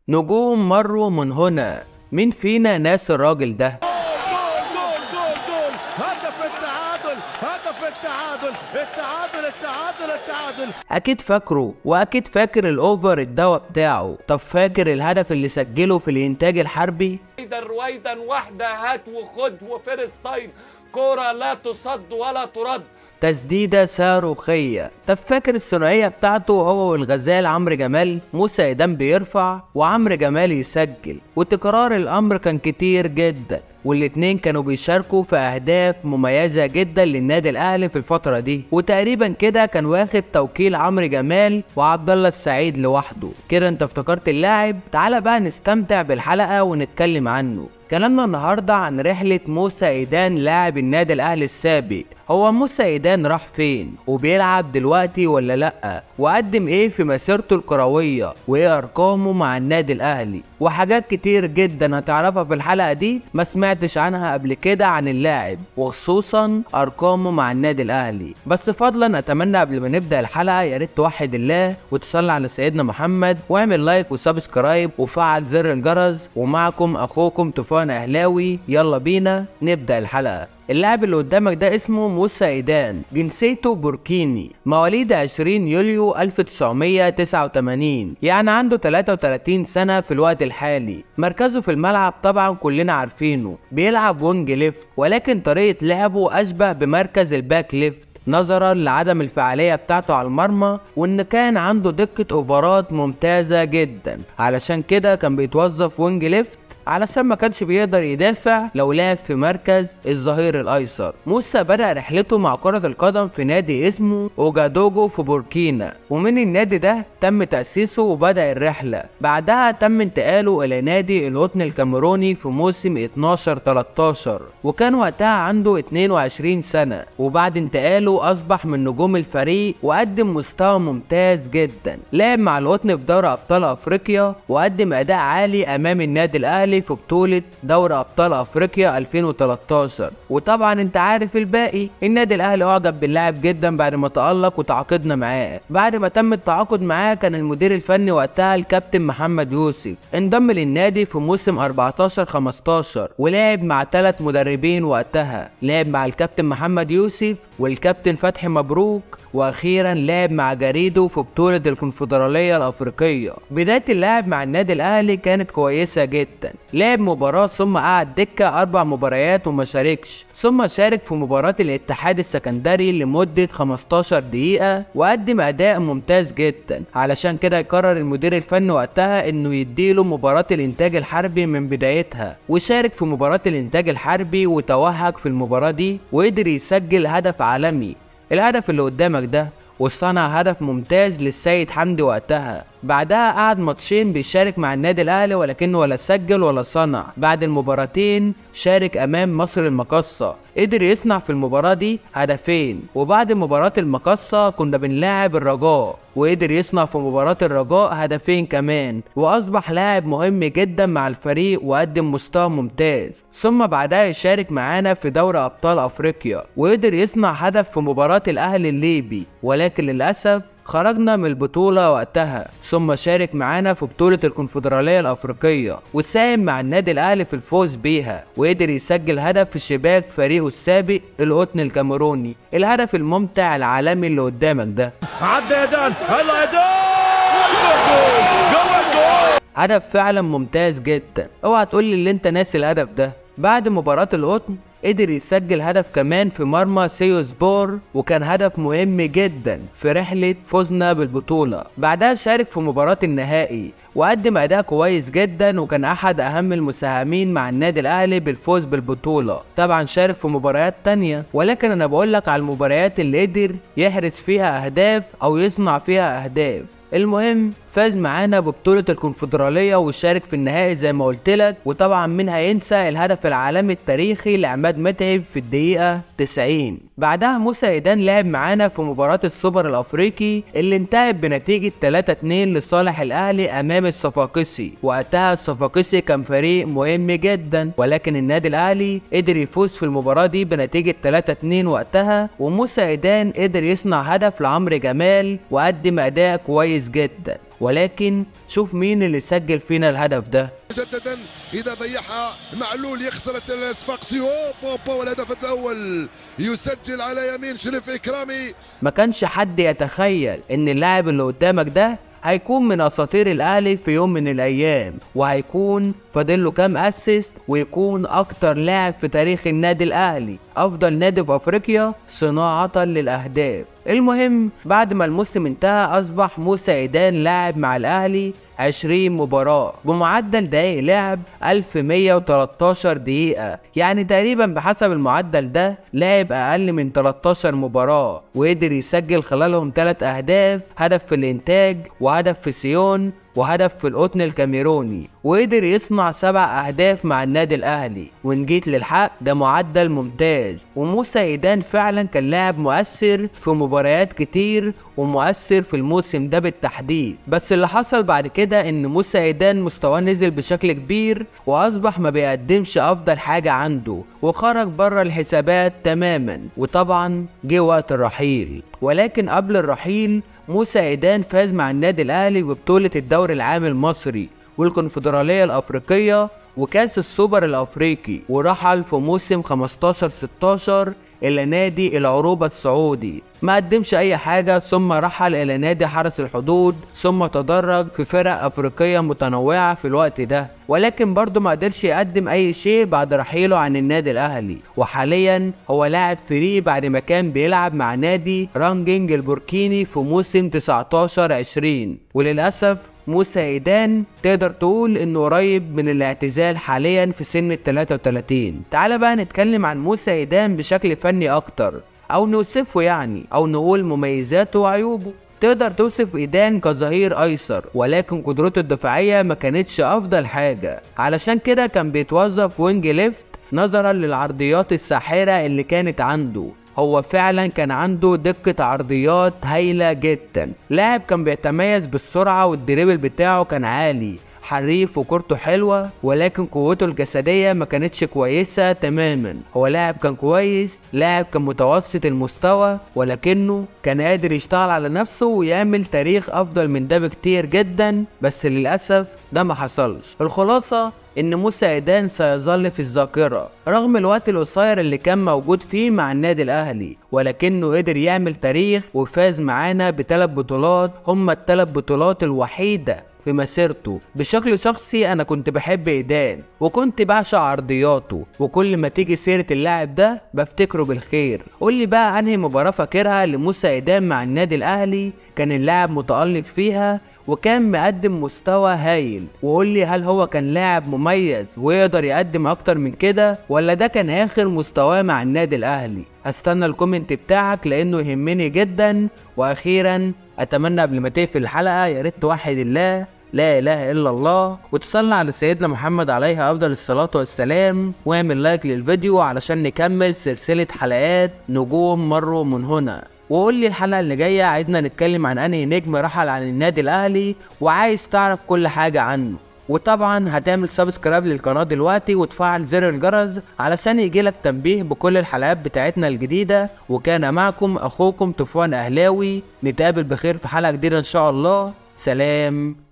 نجوم مروا من هنا مين فينا ناس الراجل ده جول جول جول جول هدف التعادل هدف التعادل التعادل التعادل التعادل اكيد فاكره واكيد فاكر الاوفر الدواء بتاعه طب فاكر الهدف اللي سجله في الانتاج الحربي رويدا رويدا واحدة هات وخد وفيرست تايم كورة لا تصد ولا ترد تسديدة صاروخية طب فاكر الثنائية بتاعته هو والغزال عمرو جمال موسى إيدان بيرفع وعمرو جمال يسجل وتكرار الأمر كان كتير جدا والاتنين كانوا بيشاركوا في أهداف مميزة جدا للنادي الأهلي في الفترة دي وتقريبا كده كان واخد توكيل عمرو جمال وعبد الله السعيد لوحده كده انت افتكرت اللاعب تعالى بقى نستمتع بالحلقة ونتكلم عنه كلامنا النهاردة عن رحلة موسى إيدان لاعب النادي الأهلي السابق هو موسى إيدان راح فين وبيلعب دلوقتي ولا لأ وقدم إيه في مسيرته الكروية وإيه أرقامه مع النادي الأهلي وحاجات كتير جدا هتعرفها في الحلقة دي ما سمعتش عنها قبل كده عن اللاعب وخصوصا أرقامه مع النادي الأهلي بس فضلا أتمنى قبل ما نبدأ الحلقة يا ريت توحد الله وتصلي على سيدنا محمد واعمل لايك وسبسكرايب وفعل زر الجرس ومعكم أخوكم طوفان أهلاوي يلا بينا نبدأ الحلقة اللاعب اللي قدامك ده اسمه موسى ايدان جنسيته بوركيني مواليد 20 يوليو 1989 يعني عنده 33 سنة في الوقت الحالي مركزه في الملعب طبعا كلنا عارفينه بيلعب وينج ليفت ولكن طريقة لعبه أشبه بمركز الباك ليفت نظرا لعدم الفعالية بتاعته على المرمى وان كان عنده دقة اوفرات ممتازة جدا علشان كده كان بيتوظف وينج ليفت علشان ما كانش بيقدر يدافع لو لعب في مركز الظهير الايسر موسى بدأ رحلته مع كرة القدم في نادي اسمه اوجادوجو في بوركينا ومن النادي ده تم تأسيسه وبدأ الرحلة بعدها تم انتقاله الى نادي القطن الكاميروني في موسم 12 13 وكان وقتها عنده 22 سنة وبعد انتقاله اصبح من نجوم الفريق وقدم مستوى ممتاز جدا لعب مع القطن في دوري ابطال افريقيا وقدم اداء عالي امام النادي الاهلي في بطولة دوري ابطال افريقيا 2013 وطبعا انت عارف الباقي النادي الاهلي اعجب باللاعب جدا بعد ما تألق وتعاقدنا معاه بعد ما تم التعاقد معاه كان المدير الفني وقتها الكابتن محمد يوسف انضم للنادي في موسم 14 15 ولعب مع ثلاث مدربين وقتها لعب مع الكابتن محمد يوسف والكابتن فتحي مبروك واخيرا لعب مع جريدو في بطولة الكونفدرالية الافريقية بداية اللعب مع النادي الاهلي كانت كويسة جدا لعب مباراة ثم قعد دكة اربع مباريات وما شاركش ثم شارك في مباراة الاتحاد السكندري لمدة 15 دقيقة وقدم اداء ممتاز جدا علشان كده يقرر المدير الفني وقتها انه يديله مباراة الانتاج الحربي من بدايتها وشارك في مباراة الانتاج الحربي وتوهج في المباراة دي وقدر يسجل هدف عالمي الهدف اللي قدامك ده وصنع هدف ممتاز للسيد حمدي وقتها بعدها قعد ماتشين بيشارك مع النادي الاهلي ولكنه ولا سجل ولا صنع بعد المباراتين شارك امام مصر المقصة قدر يصنع في المباراة دي هدفين وبعد مباراة المقصة كنا بنلاعب الرجاء وقدر يصنع في مباراة الرجاء هدفين كمان وأصبح لاعب مهم جدا مع الفريق وقدم مستوى ممتاز ثم بعدها يشارك معانا في دوري أبطال أفريقيا وقدر يصنع هدف في مباراة الأهلي الليبي ولكن للأسف خرجنا من البطولة وقتها ثم شارك معانا في بطولة الكونفدرالية الأفريقية وساهم مع النادي الأهلي في الفوز بيها وقدر يسجل هدف في شباك فريقه السابق القطن الكاميروني الهدف الممتع العالمي اللي قدامك ده عدى يدان هلا يدان جول جول جول هدف فعلا ممتاز جدا اوعى تقول لي اللي انت ناسي الهدف ده بعد مباراة القطن قدر يسجل هدف كمان في مرمى سيوسبور وكان هدف مهم جدا في رحلة فوزنا بالبطولة بعدها شارك في مباراة النهائي وقدم أداء كويس جدا وكان أحد أهم المساهمين مع النادي الأهلي بالفوز بالبطولة طبعا شارك في مباريات تانية ولكن أنا بقولك على المباريات اللي قدر يحرز فيها أهداف أو يصنع فيها أهداف المهم فاز معانا ببطولة الكونفدرالية وشارك في النهائي زي ما قلت لك وطبعا مين هينسى الهدف العالمي التاريخي لعماد متعب في الدقيقة 90 بعدها موسى ايدان لعب معانا في مباراة السوبر الافريقي اللي انتهت بنتيجة 3-2 لصالح الاهلي امام الصفاقسي وقتها الصفاقسي كان فريق مهم جدا ولكن النادي الاهلي قدر يفوز في المباراة دي بنتيجة 3-2 وقتها وموسى ايدان قدر يصنع هدف لعمرو جمال وقدم اداء كويس جدا ولكن شوف مين اللي سجل فينا الهدف ده مجددا اذا ضيعها معلول يخسر الصفاقسي اوبا اوبا والهدف الاول يسجل على يمين شريف اكرامي ما كانش حد يتخيل ان اللاعب اللي قدامك ده هيكون من اساطير الاهلي في يوم من الايام وهيكون فاضل له كام اسيست ويكون اكتر لاعب في تاريخ النادي الاهلي افضل نادي في افريقيا صناعة للاهداف المهم بعد ما الموسم انتهى اصبح موسى ايدان لاعب مع الاهلي 20 مباراة بمعدل دقايق لعب 1113 دقيقة يعني تقريبا بحسب المعدل ده لعب أقل من 13 مباراة وقدر يسجل خلالهم 3 أهداف هدف في الإنتاج وهدف في سيون وهدف في القطن الكاميروني وقدر يصنع سبع أهداف مع النادي الأهلي وإن جيت للحق ده معدل ممتاز وموسى إيدان فعلا كان لاعب مؤثر في مباريات كتير ومؤثر في الموسم ده بالتحديد بس اللي حصل بعد كده إن موسى إيدان مستواه نزل بشكل كبير وأصبح ما بيقدمش أفضل حاجة عنده وخرج بره الحسابات تماما وطبعا جه وقت الرحيل ولكن قبل الرحيل موسى ايدان فاز مع النادي الاهلي ببطولة الدوري العام المصري والكونفدرالية الافريقية وكاس السوبر الافريقي ورحل في موسم 15 16 الى نادي العروبة السعودي ما قدمش اي حاجة ثم رحل الى نادي حرس الحدود ثم تدرج في فرق افريقية متنوعة في الوقت ده ولكن برضه ما قدرش يقدم اي شيء بعد رحيله عن النادي الاهلي وحاليا هو لاعب فري بعد ما كان بيلعب مع نادي رانجينج البوركيني في موسم 19 20 وللاسف موسى ايدان تقدر تقول انه قريب من الاعتزال حاليا في سن ال 33 تعال بقى نتكلم عن موسى ايدان بشكل فني اكتر او نوصفه يعني او نقول مميزاته وعيوبه تقدر توصف ايدان كظهير ايسر ولكن قدرته الدفاعيه ما كانتش افضل حاجه علشان كده كان بيتوظف وينج ليفت نظرا للعرضيات الساحره اللي كانت عنده هو فعلا كان عنده دقة عرضيات هايلة جدا لاعب كان بيتميز بالسرعة والدريبل بتاعه كان عالي حريف وكورته حلوة ولكن قوته الجسدية ما كانتش كويسة تماما هو لاعب كان كويس لاعب كان متوسط المستوى ولكنه كان قادر يشتغل على نفسه ويعمل تاريخ افضل من ده بكتير جدا بس للأسف ده ما حصلش الخلاصة ان موسى ايدان سيظل في الذاكرة رغم الوقت القصير اللي كان موجود فيه مع النادي الاهلي ولكنه قدر يعمل تاريخ وفاز معانا بثلاث بطولات هما الثلاث بطولات الوحيدة في مسيرته بشكل شخصي انا كنت بحب ايدان وكنت بعشق عرضياته وكل ما تيجي سيرة اللاعب ده بفتكره بالخير قول لي بقى انهي مباراة فاكرها لموسى ايدان مع النادي الاهلي كان اللاعب متألق فيها وكان مقدم مستوى هايل وقول لي هل هو كان لاعب مميز ويقدر يقدم اكتر من كده ولا ده كان اخر مستواه مع النادي الاهلي هستنى الكومنت بتاعك لانه يهمني جدا واخيرا اتمنى قبل ما تقفل الحلقه يا ريت توحد الله لا اله الا الله وتصلي على سيدنا محمد عليه افضل الصلاه والسلام واعمل لايك للفيديو علشان نكمل سلسله حلقات نجوم مروا من هنا وقول لي الحلقه اللي جايه عايزنا نتكلم عن انهي نجم رحل عن النادي الاهلي وعايز تعرف كل حاجه عنه وطبعا هتعمل سبسكرايب للقناه دلوقتي وتفعل زر الجرس علشان يجيلك تنبيه بكل الحلقات بتاعتنا الجديده وكان معكم اخوكم طوفان اهلاوي نتقابل بخير في حلقه جديده ان شاء الله سلام